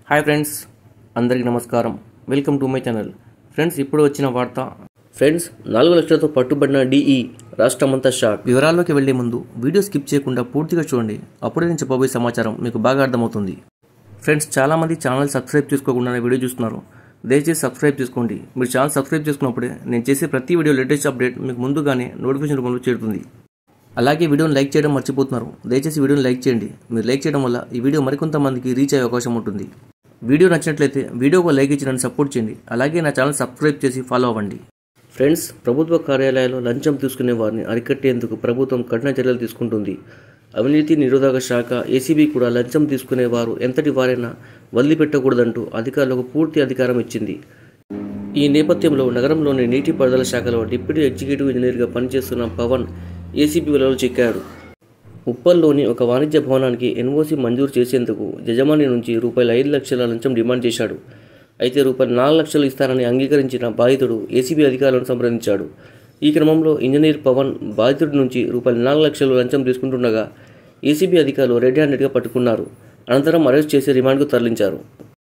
hi friends అందరికీ నమస్కారం welcome to my channel friends ఇప్పుడు వచ్చిన వార్త ఫ్రెండ్స్ నాలుగు లక్షలతో పట్టుబడిన డిఈ రాష్ట్రమంతా షాక్ వివరాల్లోకి వెళ్లే ముందు వీడియో స్కిప్ చేయకుండా పూర్తిగా చూడండి అప్పుడే నేను చెప్పబోయే సమాచారం మీకు బాగా అర్థమవుతుంది ఫ్రెండ్స్ చాలామంది ఛానల్ సబ్స్క్రైబ్ చేసుకోకుండానే వీడియో చూస్తున్నారు దయచేసి సబ్స్క్రైబ్ చేసుకోండి మీరు ఛానల్ సబ్స్క్రైబ్ చేసుకున్నప్పుడే నేను చేసే ప్రతి వీడియో లేటెస్ట్ అప్డేట్ మీకు ముందుగానే నోటిఫికేషన్ రూపంలో చేరుతుంది అలాగే వీడియోని లైక్ చేయడం మర్చిపోతున్నారు దయచేసి వీడియోని లైక్ చేయండి మీరు లైక్ చేయడం వల్ల ఈ వీడియో మరికొంతమందికి రీచ్ అయ్యే అవకాశం ఉంటుంది వీడియో నచ్చినట్లయితే వీడియోకు లైక్ ఇచ్చి నన్ను సపోర్ట్ చేయండి అలాగే నా ఛానల్ సబ్స్క్రైబ్ చేసి ఫాలో అవ్వండి ఫ్రెండ్స్ ప్రభుత్వ కార్యాలయాల్లో లంచం తీసుకునే వారిని అరికట్టేందుకు ప్రభుత్వం కఠిన చర్యలు తీసుకుంటుంది అవినీతి నిరోధక శాఖ ఏసీబీ కూడా లంచం తీసుకునే వారు ఎంతటి వారైనా వదిలిపెట్టకూడదంటూ అధికారులకు పూర్తి అధికారం ఇచ్చింది ఈ నేపథ్యంలో నగరంలోని నీటిపారుదల శాఖలో డిప్యూటీ ఎగ్జిక్యూటివ్ ఇంజనీర్గా పనిచేస్తున్న పవన్ ఏసీబీ వలలో చిక్కాడు ఉప్పల్లోని ఒక వాణిజ్య భవనానికి ఎన్ఓసీ మంజూరు చేసేందుకు యజమాని నుంచి రూపాయలు ఐదు లక్షల లంచం డిమాండ్ చేశాడు అయితే రూపాయలు నాలుగు లక్షలు ఇస్తారని అంగీకరించిన బాధితుడు ఏసీబీ అధికారులను సంప్రదించాడు ఈ క్రమంలో ఇంజనీర్ పవన్ బాధితుడి నుంచి రూపాయలు నాలుగు లక్షలు లంచం తీసుకుంటుండగా ఏసీబీ అధికారులు రెడ్ హ్యాండెడ్గా పట్టుకున్నారు అనంతరం అరెస్ట్ చేసి రిమాండ్కు తరలించారు